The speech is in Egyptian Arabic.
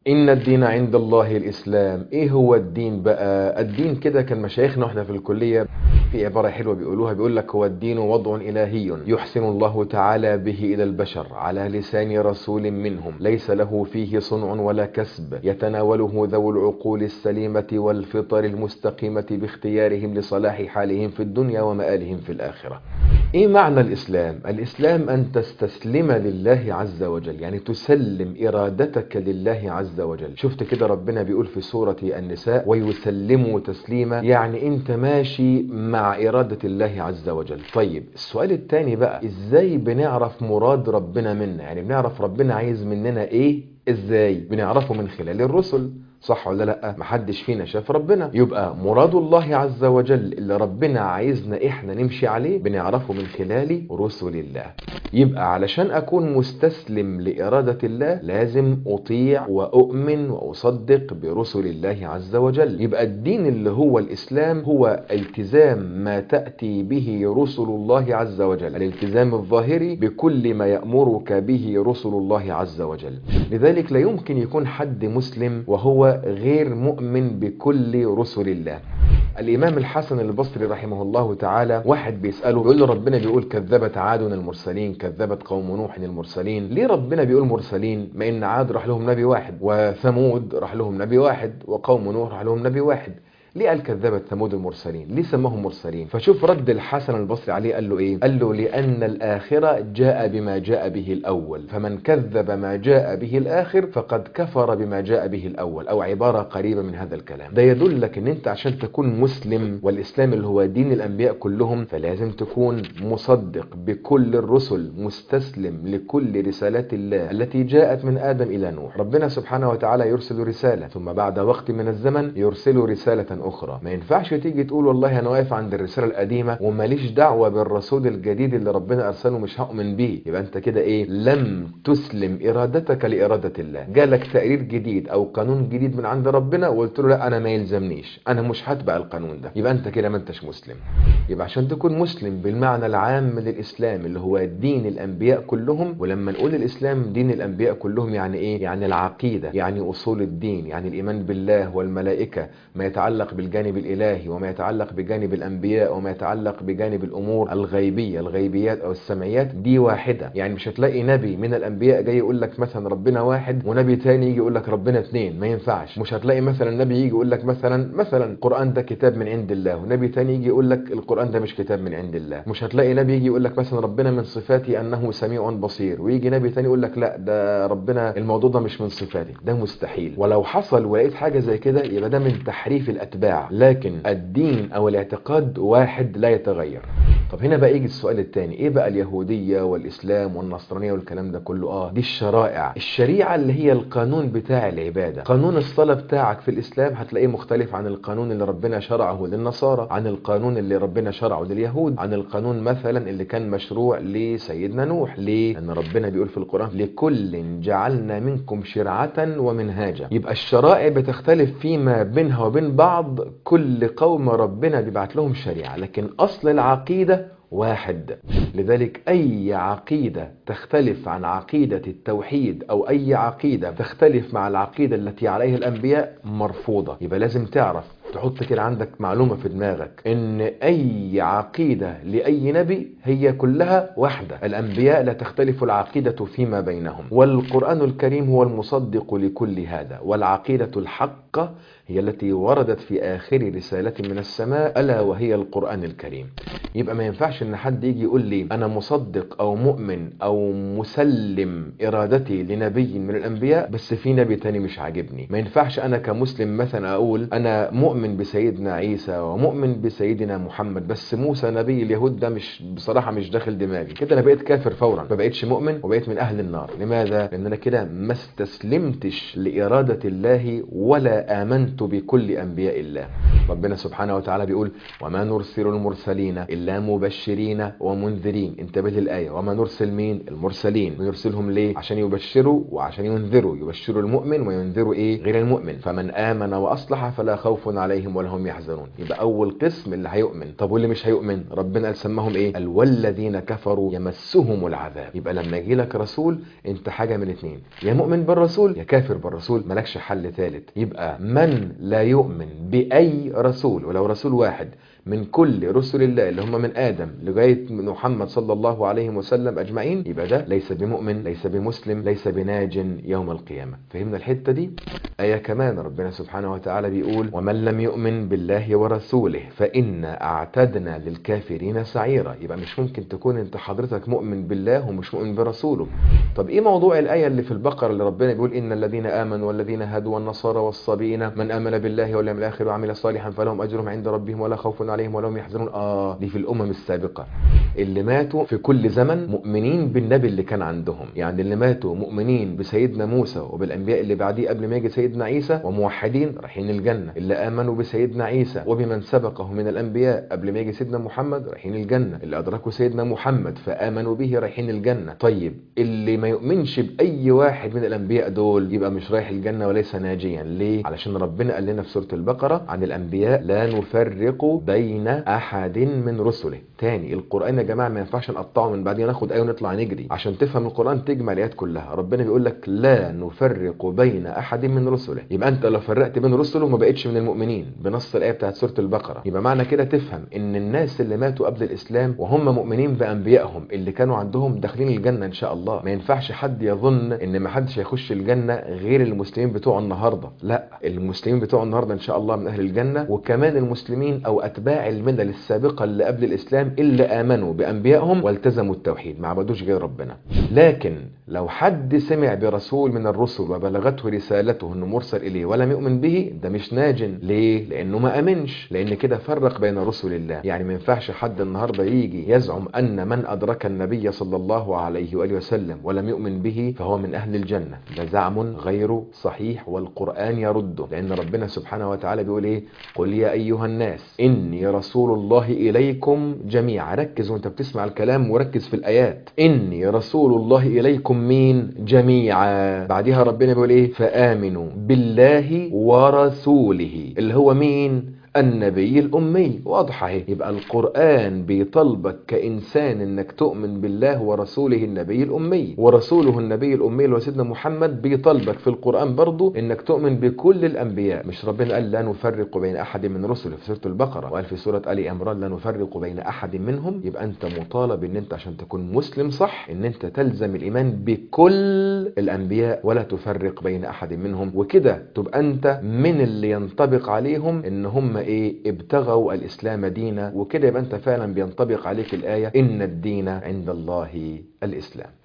إن الدين عند الله الإسلام إيه هو الدين بقى الدين كده كان مشايخنا وإحنا في الكلية في عبارة حلوة بيقولوها بيقول لك هو الدين وضع إلهي يحسن الله تعالى به إلى البشر على لسان رسول منهم ليس له فيه صنع ولا كسب يتناوله ذو العقول السليمة والفطر المستقيمة باختيارهم لصلاح حالهم في الدنيا ومآلهم في الآخرة ايه معنى الاسلام الاسلام ان تستسلم لله عز وجل يعني تسلم ارادتك لله عز وجل شفت كده ربنا بيقول في سورة النساء ويسلموا تسليما يعني انت ماشي مع ارادة الله عز وجل طيب السؤال التاني بقى ازاي بنعرف مراد ربنا منا يعني بنعرف ربنا عايز مننا ايه ازاي بنعرفه من خلال الرسل صح ولا لا محدش فينا شاف ربنا يبقى مراد الله عز وجل اللي ربنا عايزنا احنا نمشي عليه بنعرفه من خلال رسل الله يبقى علشان اكون مستسلم لإرادة الله لازم اطيع واؤمن واصدق برسل الله عز وجل يبقى الدين اللي هو الاسلام هو التزام ما تأتي به رسل الله عز وجل الالتزام الظاهري بكل ما يأمرك به رسل الله عز وجل لذلك لا يمكن يكون حد مسلم وهو غير مؤمن بكل رسل الله الإمام الحسن البصري رحمه الله تعالى واحد بيسأله بيقول له ربنا بيقول كذبت عاد المرسلين كذبت قوم نوح المرسلين ليه ربنا بيقول مرسلين ما إن عاد راح لهم نبي واحد وثمود راح لهم نبي واحد وقوم نوح راح لهم نبي واحد ليه قال كذبت ثمود المرسلين ليه سماهم مرسلين فشوف رد الحسن البصري عليه قال له ايه قال له لان الاخره جاء بما جاء به الاول فمن كذب ما جاء به الاخر فقد كفر بما جاء به الاول او عباره قريبه من هذا الكلام ده يدلك ان انت عشان تكون مسلم والاسلام اللي هو دين الانبياء كلهم فلازم تكون مصدق بكل الرسل مستسلم لكل رسالات الله التي جاءت من ادم الى نوح ربنا سبحانه وتعالى يرسل رساله ثم بعد وقت من الزمن يرسل رساله اخرى ما ينفعش تيجي تقول والله انا واقف عند الرساله القديمه وماليش دعوه بالرسول الجديد اللي ربنا ارسله مش هؤمن بيه يبقى انت كده ايه لم تسلم ارادتك لاراده الله جالك تقرير جديد او قانون جديد من عند ربنا وقلت له لا انا ما يلزمنيش انا مش هتبع القانون ده يبقى انت كده ما انتش مسلم يبقى عشان تكون مسلم بالمعنى العام للاسلام اللي هو دين الانبياء كلهم ولما نقول الاسلام دين الانبياء كلهم يعني ايه يعني العقيده يعني اصول الدين يعني الايمان بالله والملائكه ما يتعلق بالجانب الإلهي وما يتعلق بجانب الأنبياء وما يتعلق بجانب الأمور الغيبية الغيبيات أو السمعيات دي واحدة يعني مش هتلاقي نبي من الأنبياء جاي يقول لك مثلا ربنا واحد ونبي تاني يجي يقول لك ربنا اتنين ما ينفعش مش هتلاقي مثلا نبي يجي يقول لك مثلا مثلا القرآن ده كتاب من عند الله ونبي تاني يجي يقول لك القرآن ده مش كتاب من عند الله مش هتلاقي نبي يجي يقول لك مثلا ربنا من صفاته أنه سميع بصير ويجي نبي تاني يقول لك لا ده ربنا الموضوع ده مش من صفاته ده مستحيل ولو حصل ولقيت حاجة زي كده يبقى ده من تحريف الأتباع لكن الدين او الاعتقاد واحد لا يتغير طب هنا بقى يجي السؤال الثاني ايه بقى اليهودية والاسلام والنصرانية والكلام ده كله اه دي الشرائع الشريعة اللي هي القانون بتاع العبادة قانون الصلاة بتاعك في الاسلام هتلاقيه مختلف عن القانون اللي ربنا شرعه للنصارى عن القانون اللي ربنا شرعه لليهود عن القانون مثلا اللي كان مشروع لسيدنا نوح ليه ان ربنا بيقول في القرآن لكل جعلنا منكم شرعة ومنهاجا يبقى الشرائع بتختلف فيما بينها وبين بعض كل قوم ربنا بيبعت لهم شريعة لكن أصل العقيدة واحد لذلك أي عقيدة تختلف عن عقيدة التوحيد أو أي عقيدة تختلف مع العقيدة التي عليها الأنبياء مرفوضة يبقى لازم تعرف تحط كده عندك معلومة في دماغك ان اي عقيدة لاي نبي هي كلها واحدة الانبياء لا تختلف العقيدة فيما بينهم والقرآن الكريم هو المصدق لكل هذا والعقيدة الحقة هي التي وردت في اخر رسالة من السماء الا وهي القرآن الكريم يبقى ما ينفعش ان حد يجي يقول لي انا مصدق او مؤمن او مسلم ارادتي لنبي من الانبياء بس في نبي تاني مش عاجبني ما ينفعش انا كمسلم مثلا اقول انا مؤمن بسيدنا عيسى ومؤمن بسيدنا محمد بس موسى نبي اليهود ده مش بصراحه مش داخل دماغي كده انا بقيت كافر فورا ما بقيتش مؤمن وبقيت من اهل النار لماذا لان انا كده ما استسلمتش لاراده الله ولا امنت بكل انبياء الله ربنا سبحانه وتعالى بيقول وما نرسل المرسلين الا مبشرين ومنذرين انتبه للايه وما نرسل مين المرسلين بنرسلهم ليه عشان يبشروا وعشان ينذروا يبشروا المؤمن وينذروا ايه غير المؤمن فمن امن واصلح فلا خوف عليهم ولا هم يحزنون يبقى اول قسم اللي هيؤمن طب واللي مش هيؤمن ربنا قال سماهم ايه قال والذين كفروا يمسهم العذاب يبقى لما يجي لك رسول انت حاجه من اتنين يا مؤمن بالرسول يا كافر بالرسول مالكش حل ثالث يبقى من لا يؤمن باي رسول ولو رسول واحد من كل رسل الله اللي هم من ادم لغايه محمد صلى الله عليه وسلم اجمعين يبقى ده ليس بمؤمن ليس بمسلم ليس بناج يوم القيامه فهمنا الحته دي ايه كمان ربنا سبحانه وتعالى بيقول ومن لم يؤمن بالله ورسوله فانا اعتدنا للكافرين سعيرا يبقى مش ممكن تكون انت حضرتك مؤمن بالله ومش مؤمن برسوله طب ايه موضوع الايه اللي في البقره اللي ربنا بيقول ان الذين امنوا والذين هادوا والنصارى والصابئين من امن بالله واليوم الاخر وعمل صالحا فلهم اجرهم عند ربهم ولا خوف عليهم ولا هم يحزنون اه دي في الامم السابقه اللي ماتوا في كل زمن مؤمنين بالنبي اللي كان عندهم يعني اللي ماتوا مؤمنين بسيدنا موسى وبالانبياء اللي بعديه قبل ما يجي سيدنا عيسى وموحدين رايحين الجنه اللي امنوا بسيدنا عيسى وبمن سبقه من الانبياء قبل ما يجي سيدنا محمد رايحين الجنه اللي ادركوا سيدنا محمد فامنوا به رايحين الجنه طيب اللي ما يؤمنش باي واحد من الانبياء دول يبقى مش رايح الجنه وليس ناجيا ليه علشان ربنا قال لنا في سوره البقره عن الانبياء لا نفرق بين احد من رسله تاني القران يا جماعه ما ينفعش نقطعه من بعدين ناخد ايه ونطلع نجري عشان تفهم القران تجمع الايات كلها ربنا بيقول لك لا نفرق بين احد من رسله يبقى انت لو فرقت بين رسله ما بقتش من المؤمنين بنص الايه بتاعت سوره البقره يبقى معنى كده تفهم ان الناس اللي ماتوا قبل الاسلام وهم مؤمنين بانبيائهم اللي كانوا عندهم داخلين الجنه ان شاء الله ما ينفعش حد يظن ان ما حدش هيخش الجنه غير المسلمين بتوع النهارده لا المسلمين بتوع النهارده ان شاء الله من اهل الجنه وكمان المسلمين او اتباع الملل السابقه اللي قبل الاسلام اللي امنوا بانبيائهم والتزموا التوحيد ما عبدوش غير ربنا لكن لو حد سمع برسول من الرسل وبلغته رسالته انه مرسل اليه ولم يؤمن به ده مش ناجن ليه لانه ما امنش لان كده فرق بين رسل الله يعني ما ينفعش حد النهارده يجي يزعم ان من ادرك النبي صلى الله عليه واله وسلم ولم يؤمن به فهو من اهل الجنه ده زعم غير صحيح والقران يرده لان ربنا سبحانه وتعالى بيقول ايه قل يا ايها الناس اني رسول الله اليكم جميعا ركز وانت بتسمع الكلام وركز في الايات اني رسول الله اليكم مين جميعا بعدها ربنا بيقول ايه فامنوا بالله ورسوله اللي هو مين النبي الأمي واضحة اهي يبقى القرآن بيطلبك كإنسان إنك تؤمن بالله ورسوله النبي الأمي ورسوله النبي الأمي اللي هو سيدنا محمد بيطلبك في القرآن برضو إنك تؤمن بكل الأنبياء مش ربنا قال لا نفرق بين أحد من رسله في سورة البقرة وقال في سورة آل عمران لا نفرق بين أحد منهم يبقى أنت مطالب إن أنت عشان تكون مسلم صح إن أنت تلزم الإيمان بكل الأنبياء ولا تفرق بين أحد منهم وكده تبقى أنت من اللي ينطبق عليهم إن هم ايه ابتغوا الاسلام دينا وكده يبقى انت فعلا بينطبق عليك الايه ان الدين عند الله الاسلام